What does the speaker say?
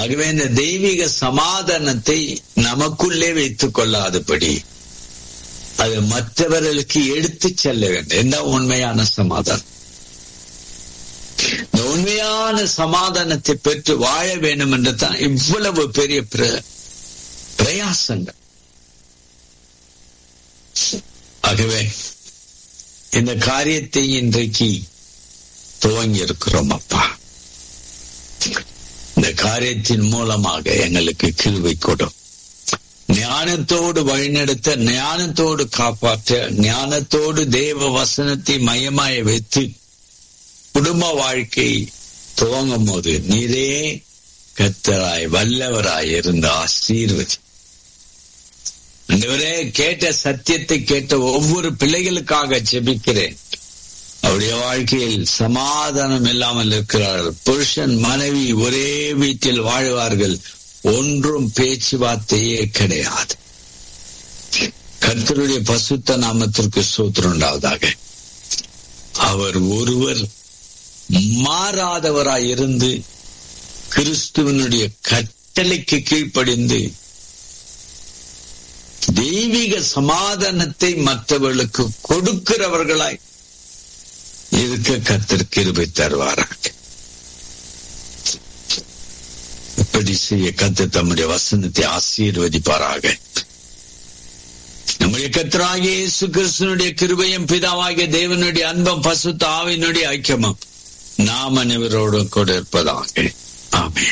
ஆகவே இந்த தெய்வீக சமாதானத்தை நமக்குள்ளே வைத்துக் கொள்ளாதபடி அது மற்றவர்களுக்கு எடுத்து செல்ல வேண்டும் என்ன உண்மையான சமாதானம் இந்த உண்மையான சமாதானத்தை பெற்று வாழ வேண்டும் என்று தான் இவ்வளவு பெரிய பிரயாசங்கள் ஆகவே இந்த காரியத்தை இன்றைக்கு துவங்கி இருக்கிறோம் அப்பா இந்த காரியத்தின் மூலமாக எங்களுக்கு கிருவை கொடும் ஞானத்தோடு வழிநடத்த ஞானத்தோடு காப்பாற்ற ஞானத்தோடு தேவ வசனத்தை மையமாய வைத்து குடும்ப வாழ்க்கை துவங்கும் போது நீரே கத்தராய் வல்லவராய் இருந்த ஆசீர்வதி அந்தவரே கேட்ட சத்தியத்தை கேட்ட ஒவ்வொரு பிள்ளைகளுக்காக ஜெபிக்கிறேன் அவருடைய வாழ்க்கையில் சமாதானம் இல்லாமல் இருக்கிறார்கள் புருஷன் மனைவி ஒரே வீட்டில் வாழ்வார்கள் ஒன்றும் பேச்சுவார்த்தையே கிடையாது கர்த்தருடைய பசுத்த நாமத்திற்கு சூத்திரம் உண்டாவதாக அவர் ஒருவர் மாறாதவராய் இருந்து கிறிஸ்துவனுடைய கட்டளைக்கு கீழ்ப்படிந்து தெய்வீக சமாதானத்தை மற்றவர்களுக்கு கொடுக்கிறவர்களாய் இருக்க கத்தர் கிருபை தருவாராக இப்படி செய்ய கத்து தம்முடைய வசனத்தை ஆசீர்வதிப்பாராக நம்முடைய கத்தராகிய இயேசு கிறிஸ்தனுடைய கிருபையும் பிதாவாகிய தேவனுடைய அன்பம் பசுத்த ஆவினுடைய ஐக்கியமும் நாம் அனைவரோடு கூட இருப்பதாக ஆமே